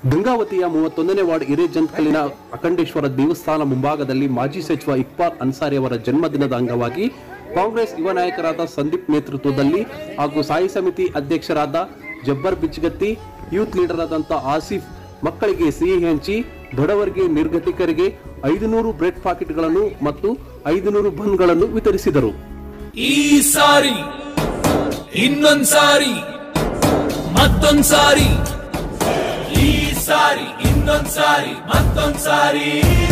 ಗಂಗಾವತಿಯ ಮೂವತ್ತೊಂದನೇ ವಾರ್ಡ್ ಹಿರೇಜಂತ್ಕಲಿನ ಅಖಂಡೇಶ್ವರ ದೇವಸ್ಥಾನ ಮುಂಭಾಗದಲ್ಲಿ ಮಾಜಿ ಸಚಿವ ಇಕ್ಬಾಲ್ ಅನ್ಸಾರಿ ಅವರ ಜನ್ಮದಿನದ ಅಂಗವಾಗಿ ಕಾಂಗ್ರೆಸ್ ಯುವ ನಾಯಕರಾದ ಸಂದೀಪ್ ನೇತೃತ್ವದಲ್ಲಿ ಹಾಗೂ ಸಾಯಿ ಸಮಿತಿ ಅಧ್ಯಕ್ಷರಾದ ಜಬ್ಬರ್ ಬಿಚ್ಗತ್ತಿ ಯೂತ್ ಲೀಡರ್ ಆದಂತ ಆಸಿಫ್ ಮಕ್ಕಳಿಗೆ ಸಿಹಿ ಹಂಚಿ ಬಡವರಿಗೆ ನಿರ್ಗತಿಕರಿಗೆ ಐದುನೂರು ಬ್ರೆಡ್ ಪಾಕೆಟ್ಗಳನ್ನು ಮತ್ತು ಐದುನೂರು ಬನ್ಗಳನ್ನು ವಿತರಿಸಿದರು ಈ ಸಾರಿ ಇನ್ನೊಂದ್ ಸಾರಿ ಮತ್ತೊಂದ್ ಸಾರಿ ಈ ಸಾರಿ ಇನ್ನೊಂದ್ ಸಾರಿ ಮತ್ತೊಂದ್ ಸಾರಿ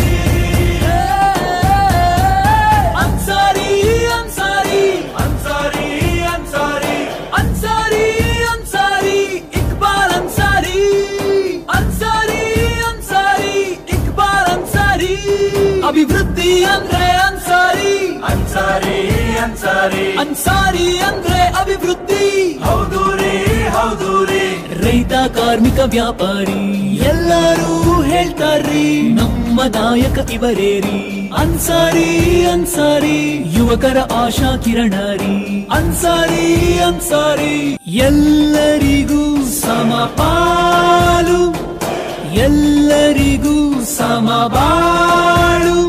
ಅನ್ಸಾರಿ ಅನ್ಸಾರಿ ಅನ್ಸಾರಿ ಅನ್ಸಾರಿ ಅನ್ಸಾರಿ ಅನ್ಸಾರಿ ಇಕ್ಬಾಲ್ ಅನ್ಸಾರಿ ಅನ್ಸಾರಿ ಅನ್ಸಾರಿ ಇಕ್ಬಾಲ್ ಅನ್ಸಾರಿ ಅಭಿವೃದ್ಧಿ ಅಂದ್ರೆ ಅನ್ಸಾರಿ ಅನ್ಸಾರಿ ಅನ್ಸಾರಿ ಅನ್ಸಾರಿ ಅಂದ್ರೆ ಅಭಿವೃದ್ಧಿ ಹೌದು ರೀ ಹೌದು ರೀ ರೈತ ಕಾರ್ಮಿಕ ವ್ಯಾಪಾರಿ ಎಲ್ಲರೂ ಹೇಳ್ತಾರ್ರಿ ನಮ್ಮ ನಾಯಕ ಇವರೇರಿ ಅನ್ಸಾರಿ ಅನ್ಸಾರಿ ಯುವಕರ ಆಶಾ ಕಿರಣ ರೀ ಅನ್ಸಾರಿ ಅನ್ಸಾರಿ ಎಲ್ಲರಿಗೂ ಸಮಪಾಲು ಎಲ್ಲರಿಗೂ ಸಮಬಾಳು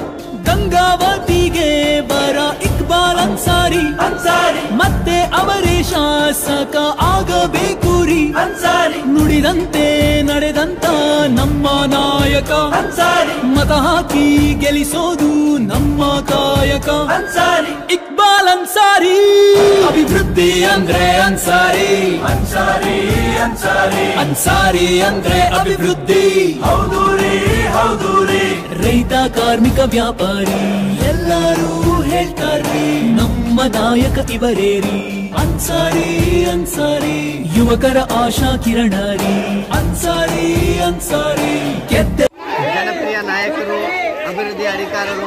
ಗಂಗಾವತಿಗೆ ಬರ ಇಕ್ಬಾಲ್ ಅನ್ಸಾರಿ ಅನ್ಸಾರಿ ಮತ್ತೆ ಅವರೇ ಶಾಸಕ ಆಗಬೇಕು ರೀ ಅನ್ಸಾರಿ ನುಡಿದಂತೆ ನಡೆದಂತ ನಮ್ಮ ನಾಯಕ ಅನ್ಸಾರಿ ಮತ ಹಾಕಿ ಗೆಲ್ಲಿಸೋದು ನಮ್ಮ ಕಾಯಕ ಅನ್ಸಾರಿ ಇಕ್ಬಾಲ್ ಅನ್ಸಾರಿ ಅಭಿವೃದ್ಧಿ ಅಂದ್ರೆ ಅನ್ಸಾರಿ ಅನ್ಸಾರಿ ಅನ್ಸಾರಿ ಅನ್ಸಾರಿ ಅಂದ್ರೆ ಅಭಿವೃದ್ಧಿ ಹೌದು ರೀ ಹೌದು ರೀ ರೈತ ಕಾರ್ಮಿಕ ವ್ಯಾಪಾರಿ ಎಲ್ಲರೂ ಹೇಳ್ತಾರ್ರಿ ನಮ್ಮ ನಾಯಕ ಇವರೇರಿ ಅನ್ಸಾರಿ ಅನ್ಸಾರಿ ಯುವಕರ ಆಶಾ ಕಿರಣ ರೀ ಅನ್ಸಾರಿ ಅನ್ಸಾರಿ ಗೆದ್ದೆ ಜನಪ್ರಿಯ ನಾಯಕರು ಅಭಿವೃದ್ಧಿ ಅಧಿಕಾರರು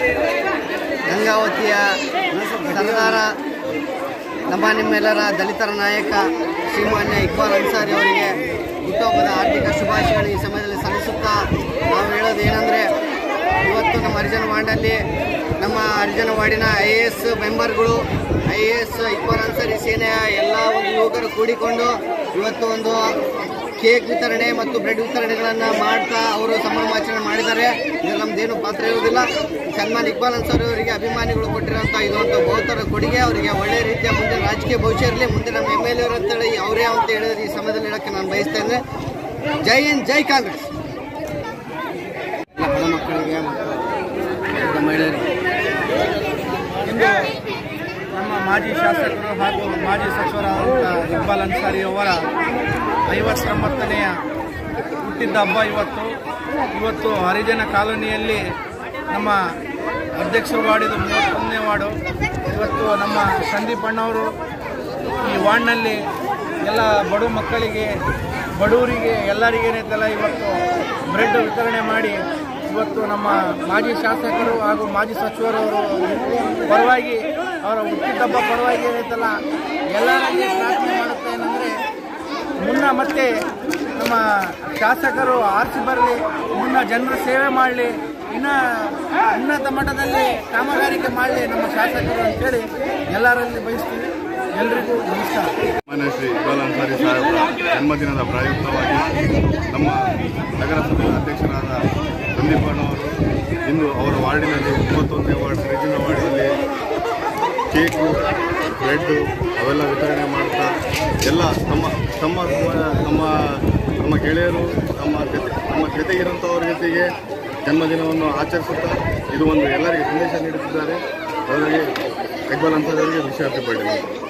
ಗಂಗಾವತಿಯ ಸರ್ದಾರ ನಮ್ಮ ನಿಮ್ಮೆಲ್ಲರ ದಲಿತರ ನಾಯಕ ಶ್ರೀಮಾನ್ಯ ಇಕ್ಬಾಲ್ ಅನ್ಸಾರಿ ಅವರಿಗೆ ಹುಟ್ಟುಹಬ್ಬದ ಆರ್ಥಿಕ ಶುಭಾಶಯಗಳು ಈ ಸಮಯದಲ್ಲಿ ಸಲ್ಲಿಸುತ್ತಾ ನಾವು ಹೇಳೋದು ಏನಂದರೆ ಇವತ್ತು ನಮ್ಮ ಹರಿಜನ ವಾರ್ಡಲ್ಲಿ ನಮ್ಮ ಹರಿಜನ ವಾರ್ಡಿನ ಐ ಎ ಎಸ್ ಮೆಂಬರ್ಗಳು I A S Iqbal Ansari ಸೇನೆಯ ಎಲ್ಲ ಒಂದು ಯುವಕರು ಕೂಡಿಕೊಂಡು ಇವತ್ತು ಒಂದು ಕೇಕ್ ವಿತರಣೆ ಮತ್ತು ಬ್ರೆಡ್ ವಿತರಣೆಗಳನ್ನು ಮಾಡ್ತಾ ಅವರು ಸಂಭ್ರಮಾಚರಣೆ ಮಾಡಿದ್ದಾರೆ ಇದು ನಮ್ದೇನು ಪಾತ್ರ ಇರುವುದಿಲ್ಲ ಸನ್ಮಾನ್ ಇಕ್ಬಾಲ್ ಅನ್ಸಾರಿ ಅವರಿಗೆ ಅಭಿಮಾನಿಗಳು ಕೊಟ್ಟಿರುವಂಥ ಇದೊಂದು ಬಹುತರ ಕೊಡುಗೆ ಅವರಿಗೆ ಒಳ್ಳೆಯ ರೀತಿಯ ಮುಂದೆ ರಾಜಕೀಯ ಭವಿಷ್ಯ ಇರಲಿ ಮುಂದೆ ನಮ್ಮ ಎಮ್ ಎಲ್ ಎ ಅಂತೇಳಿ ಅವರೇ ಅಂತ ಹೇಳಿದ್ರೆ ಈ ಸಮಯದಲ್ಲಿ ಹೇಳೋಕ್ಕೆ ನಾನು ಬಯಸ್ತೇನೆ ಜೈ ಹಿಂದ್ ಜೈ ಕಾಂಗ್ರೆಸ್ ಎಲ್ಲ ಮಕ್ಕಳಿಗೆ ಮತ್ತು ಎಲ್ಲ ಮಹಿಳೆಯರಿಗೆ ಇಂದು ನಮ್ಮ ಮಾಜಿ ಶಾಸಕರು ಹಾಗೂ ಮಾಜಿ ಸಚಿವರಾದಂಥ ಇಕ್ಬಾಲ್ ಅನ್ಸಾರಿ ಅವರ ಐವತ್ತೊಂಬತ್ತನೆಯ ಹುಟ್ಟಿದ ಹಬ್ಬ ಇವತ್ತು ಇವತ್ತು ಹರಿಜನ ಕಾಲೋನಿಯಲ್ಲಿ ನಮ್ಮ ಅಧ್ಯಕ್ಷರು ವಾರ್ಡಿದು ಮೂವತ್ತೊಂದನೇ ವಾರ್ಡು ಇವತ್ತು ನಮ್ಮ ಸಂದೀಪ್ ಅಣ್ಣವರು ಈ ವಾರ್ಡ್ನಲ್ಲಿ ಎಲ್ಲ ಬಡ ಮಕ್ಕಳಿಗೆ ಬಡವರಿಗೆ ಎಲ್ಲರಿಗೇನೈತಲ್ಲ ಇವತ್ತು ಬ್ರೆಡ್ ವಿತರಣೆ ಮಾಡಿ ಇವತ್ತು ನಮ್ಮ ಮಾಜಿ ಶಾಸಕರು ಹಾಗೂ ಮಾಜಿ ಸಚಿವರವರು ಪರವಾಗಿ ಅವರ ಹುಟ್ಟಿದಬ್ಬ ಪರವಾಗಿ ಏನೈತಲ್ಲ ಎಲ್ಲರಲ್ಲಿ ಪ್ರಾರ್ಥನೆ ಮಾಡುತ್ತೆ ಏನಂದರೆ ಮುನ್ನ ಮತ್ತೆ ನಮ್ಮ ಶಾಸಕರು ಆರಿಸಿ ಬರಲಿ ಮುನ್ನ ಜನರ ಸೇವೆ ಮಾಡಲಿ ಇನ್ನು ಉನ್ನತ ಮಟ್ಟದಲ್ಲಿ ಕಾಮಗಾರಿಕೆ ಮಾಡಲಿ ನಮ್ಮ ಶಾಸಕರು ಅಂತೇಳಿ ಎಲ್ಲರಲ್ಲಿ ಬಯಸ್ತೀವಿ ಎಲ್ರಿಗೂ ನಮಸ್ಕಾರ ಮಾನ್ಯ ಶ್ರೀ ಇಕ್ಬಾಲ್ ಅನ್ಸಾರಿ ಸಾಹೇಬರ ಜನ್ಮದಿನದ ಪ್ರಯುಕ್ತವಾಗಿ ನಮ್ಮ ನಗರಸಭೆಯ ಅಧ್ಯಕ್ಷರಾದ ಸಂದೀಪ್ ಅಣ್ಣವರು ಇಂದು ಅವರ ವಾರ್ಡಿನಲ್ಲಿ ಮೂವತ್ತೊಂದನೇ ವಾರ್ಡ್ ರಿಜಿನ ವಾರ್ಡಿನಲ್ಲಿ ಕೇಕು ಬ್ರೆಡ್ಡು ಅವೆಲ್ಲ ವಿತರಣೆ ಮಾಡ್ತಾ ಎಲ್ಲ ತಮ್ಮ ತಮ್ಮ ನಮ್ಮ ನಮ್ಮ ಗೆಳೆಯರು ನಮ್ಮ ಜೊತೆ ನಮ್ಮ ಜೊತೆಗಿರೋಂಥವ್ರ ಜೊತೆಗೆ ಜನ್ಮದಿನವನ್ನು ಆಚರಿಸುತ್ತಾ ಇದು ಒಂದು ಎಲ್ಲರಿಗೆ ಸಂದೇಶ ನೀಡುತ್ತಿದ್ದಾರೆ ಅವರಿಗೆ ಇಕ್ಬಾಲ್ ಅನ್ಸಾರಿ ಅವರಿಗೆ ವಿಷಯ ಅಭಿಪ್ರಾಯ